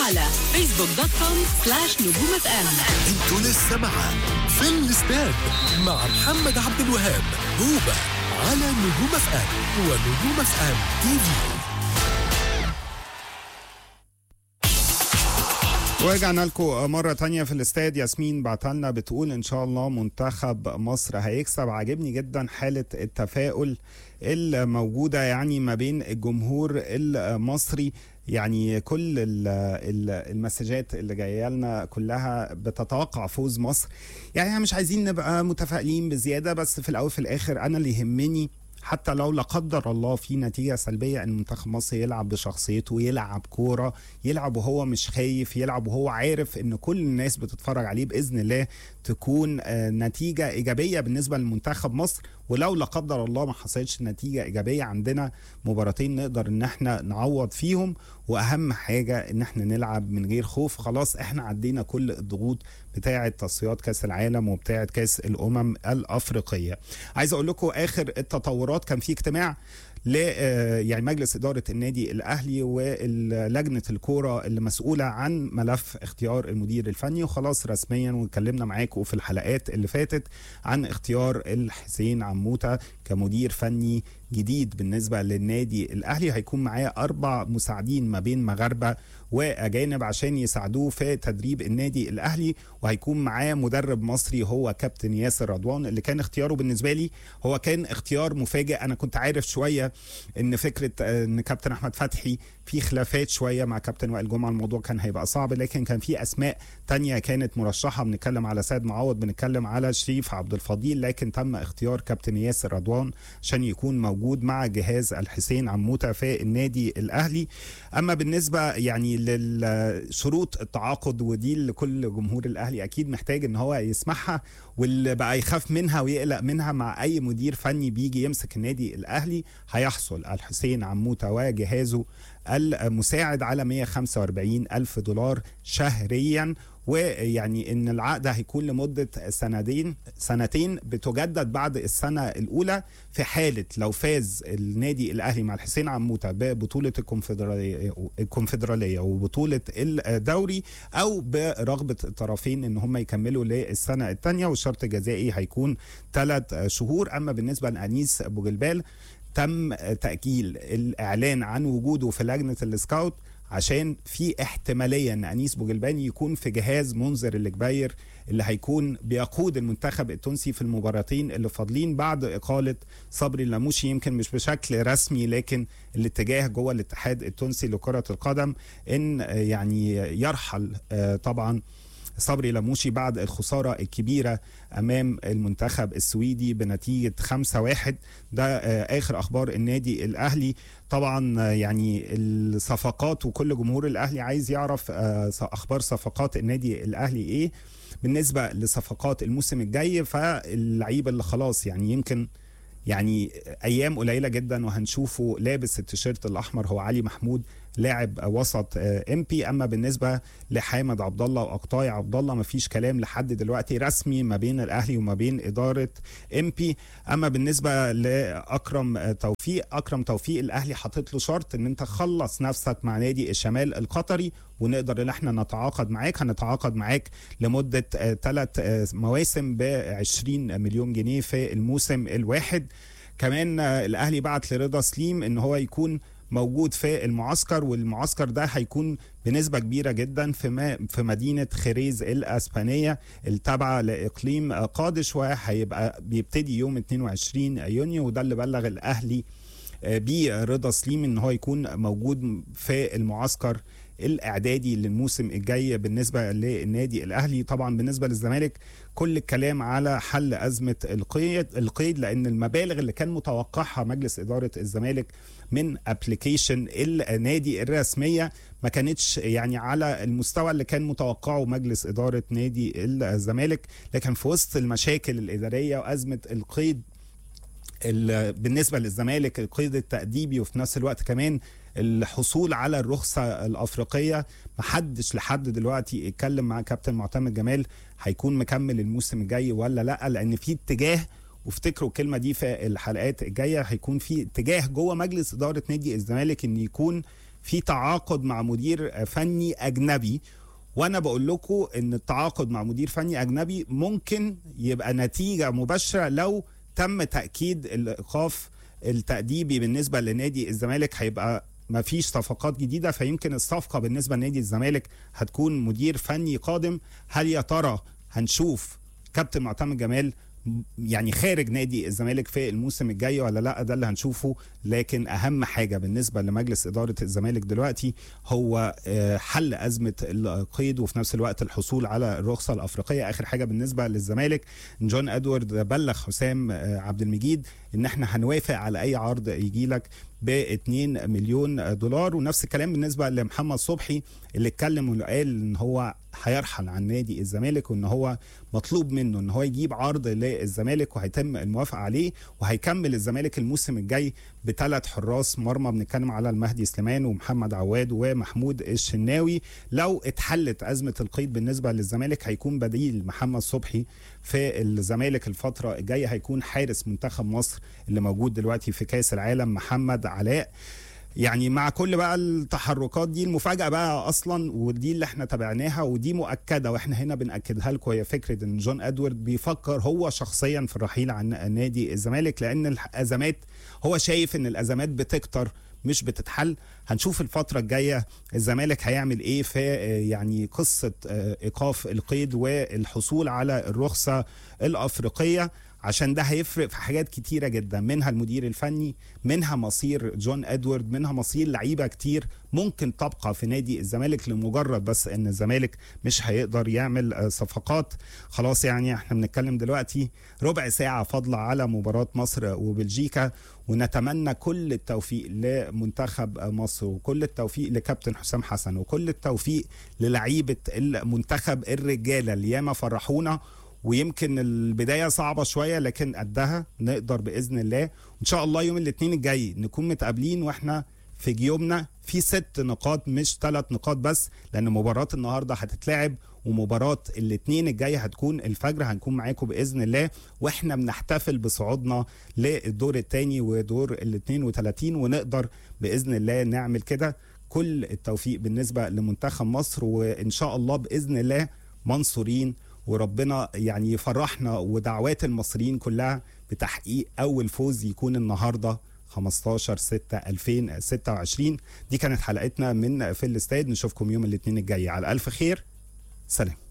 على فيسبوك دوت كوم سلاش نجوم اف ام انتوا لسه مع في الاستاد مع محمد عبد الوهاب هوبا على نجوم اف ام ونجوم اف ام تي في ورجعنا لكم مرة تانية في الاستاد ياسمين بعتلنا بتقول إن شاء الله منتخب مصر هيكسب عاجبني جدا حالة التفاؤل الموجودة يعني ما بين الجمهور المصري يعني كل ال- ال- المسجات اللي جايه لنا كلها بتتوقع فوز مصر يعني احنا مش عايزين نبقى متفائلين بزياده بس في الاول في الاخر انا اللي يهمني حتى لو لا قدر الله في نتيجه سلبيه ان منتخب مصر يلعب بشخصيته يلعب كوره يلعب وهو مش خايف يلعب وهو عارف ان كل الناس بتتفرج عليه باذن الله تكون آه، نتيجه ايجابيه بالنسبه لمنتخب مصر ولو لا قدر الله ما حصلتش نتيجه ايجابيه عندنا مباراتين نقدر ان احنا نعوض فيهم واهم حاجه ان احنا نلعب من غير خوف خلاص احنا عدينا كل الضغوط بتاعه تصفيات كاس العالم وبتاعه كاس الامم الافريقيه عايز اقول لكم اخر التطورات كان في اجتماع ل آه، يعني مجلس اداره النادي الاهلي ولجنه الكوره اللي مسؤوله عن ملف اختيار المدير الفني وخلاص رسميا واتكلمنا معاكم في الحلقات اللي فاتت عن اختيار الحسين عموته كمدير فني جديد بالنسبه للنادي الاهلي هيكون معاه اربع مساعدين ما بين مغاربه واجانب عشان يساعدوه في تدريب النادي الاهلي وهيكون معاه مدرب مصري هو كابتن ياسر رضوان اللي كان اختياره بالنسبه لي هو كان اختيار مفاجئ انا كنت عارف شويه ان فكره آه، ان كابتن احمد فتحي في خلافات شويه مع كابتن وائل جمعه الموضوع كان هيبقى صعب لكن كان في اسماء تانية كانت مرشحه بنتكلم على سيد معوض بنتكلم على شريف عبد الفضيل لكن تم اختيار كابتن ياسر رضوان عشان يكون موجود مع جهاز الحسين عموته في النادي الاهلي اما بالنسبه يعني للشروط التعاقد ودي اللي كل جمهور الاهلي اكيد محتاج ان هو يسمعها واللي بقى يخاف منها ويقلق منها مع اي مدير فني بيجي يمسك النادي الاهلي هيحصل الحسين عموته وجهازه المساعد على 145 ألف دولار شهريا ويعني ان العقد هيكون لمده سنتين سنتين بتجدد بعد السنه الاولى في حاله لو فاز النادي الاهلي مع الحسين عموته ببطوله الكونفدراليه الكونفدراليه وبطوله الدوري او برغبه الطرفين ان هم يكملوا للسنه الثانيه والشرط الجزائي هيكون ثلاث شهور اما بالنسبه لانيس ابو جلبال تم تأجيل الإعلان عن وجوده في لجنة السكاوت عشان في احتمالية أن أنيس بوجلباني يكون في جهاز منذر الجباير اللي هيكون بيقود المنتخب التونسي في المباراتين اللي فاضلين بعد إقالة صبري اللاموشي يمكن مش بشكل رسمي لكن الاتجاه جوه الاتحاد التونسي لكرة القدم إن آه، يعني يرحل آه، طبعا صبري لاموشي بعد الخسارة الكبيرة أمام المنتخب السويدي بنتيجة 5-1 ده آه، آخر أخبار النادي الأهلي طبعا آه، يعني الصفقات وكل جمهور الأهلي عايز يعرف آه، أخبار صفقات النادي الأهلي إيه بالنسبة لصفقات الموسم الجاي فاللعيبة اللي خلاص يعني يمكن يعني ايام قليله جدا وهنشوفه لابس التيشيرت الاحمر هو علي محمود لاعب وسط ام بي اما بالنسبه لحامد عبد الله واقطاي عبد الله ما فيش كلام لحد دلوقتي رسمي ما بين الاهلي وما بين اداره ام بي اما بالنسبه لاكرم آه، توفيق اكرم توفيق الاهلي حاطط له شرط ان انت خلص نفسك مع نادي الشمال القطري ونقدر ان احنا نتعاقد معاك هنتعاقد معاك لمده ثلاث مواسم ب 20 مليون جنيه في الموسم الواحد كمان آه، الاهلي بعت لرضا سليم ان هو يكون موجود في المعسكر والمعسكر ده هيكون بنسبة كبيرة جدا في ما في مدينة خريز الأسبانية التابعة لإقليم آه، قادش وهيبقى بيبتدي يوم 22 يونيو وده اللي بلغ الأهلي آه، بيه رضا سليم ان هو يكون موجود في المعسكر الاعدادي للموسم الجاي بالنسبه للنادي الاهلي طبعا بالنسبه للزمالك كل الكلام على حل ازمه القيد القيد لان المبالغ اللي كان متوقعها مجلس اداره الزمالك من ابلكيشن النادي الرسميه ما كانتش يعني على المستوى اللي كان متوقعه مجلس اداره نادي الزمالك لكن في وسط المشاكل الاداريه وازمه القيد ال- بالنسبه للزمالك القيد التأديبي وفي نفس الوقت كمان الحصول على الرخصه الافريقيه محدش لحد دلوقتي اتكلم مع كابتن معتمد جمال هيكون مكمل الموسم الجاي ولا لا لان في اتجاه وافتكروا الكلمه دي في الحلقات الجايه هيكون في اتجاه جوه مجلس اداره نادي الزمالك ان يكون في تعاقد مع مدير فني اجنبي وانا بقول لكم ان التعاقد مع مدير فني اجنبي ممكن يبقى نتيجه مباشره لو تم تاكيد الايقاف التاديبي بالنسبه لنادي الزمالك هيبقى ما فيش صفقات جديده فيمكن الصفقه بالنسبه لنادي الزمالك هتكون مدير فني قادم هل يا ترى هنشوف كابتن معتمد جمال يعني خارج نادي الزمالك في الموسم الجاي ولا لا ده اللي هنشوفه لكن اهم حاجه بالنسبه لمجلس اداره الزمالك دلوقتي هو آه، حل ازمه القيد وفي نفس الوقت الحصول على الرخصه الافريقيه اخر حاجه بالنسبه للزمالك جون ادوارد بلغ حسام آه، عبد المجيد ان احنا هنوافق على اي عرض يجي لك ب 2 مليون دولار ونفس الكلام بالنسبه لمحمد صبحي اللي اتكلم وقال ان هو هيرحل عن نادي الزمالك وان هو مطلوب منه ان هو يجيب عرض للزمالك وهيتم الموافقه عليه وهيكمل الزمالك الموسم الجاي بثلاث حراس مرمى بنتكلم على المهدي سليمان ومحمد عواد ومحمود الشناوي لو اتحلت ازمه القيد بالنسبه للزمالك هيكون بديل محمد صبحي في الزمالك الفتره الجايه هيكون حارس منتخب مصر اللي موجود دلوقتي في كاس العالم محمد علاء يعني مع كل بقى التحركات دي المفاجاه بقى اصلا ودي اللي احنا تابعناها ودي مؤكده واحنا هنا بناكدها لكم هي فكره ان جون ادوارد بيفكر هو شخصيا في الرحيل عن نادي الزمالك لان الازمات هو شايف ان الازمات بتكتر مش بتتحل هنشوف الفترة الجاية الزمالك هيعمل ايه في آه، يعني قصة آه، ايقاف القيد والحصول على الرخصة الافريقية عشان ده هيفرق في حاجات كتيرة جدا منها المدير الفني منها مصير جون ادوارد منها مصير لعيبة كتير ممكن تبقى في نادي الزمالك لمجرد بس ان الزمالك مش هيقدر يعمل آه، صفقات خلاص يعني احنا بنتكلم دلوقتي ربع ساعة فاضلة على مباراة مصر وبلجيكا ونتمنى كل التوفيق لمنتخب مصر وكل التوفيق لكابتن حسام حسن وكل التوفيق للعيبة المنتخب الرجالة اللي ياما فرحونا ويمكن البداية صعبة شوية لكن قدها نقدر بإذن الله وإن شاء الله يوم الاثنين الجاي نكون متقابلين وإحنا في جيوبنا في ست نقاط مش ثلاث نقاط بس لأن مباراة النهاردة هتتلعب ومباراة الاثنين الجاي هتكون الفجر هنكون معاكم بإذن الله وإحنا بنحتفل بصعودنا للدور الثاني ودور ال 32 ونقدر بإذن الله نعمل كده كل التوفيق بالنسبة لمنتخب مصر وإن شاء الله بإذن الله منصورين وربنا يعني يفرحنا ودعوات المصريين كلها بتحقيق اول فوز يكون النهارده 15 6 2026 دي كانت حلقتنا من في الاستاد نشوفكم يوم الاثنين الجاي على الف خير سلام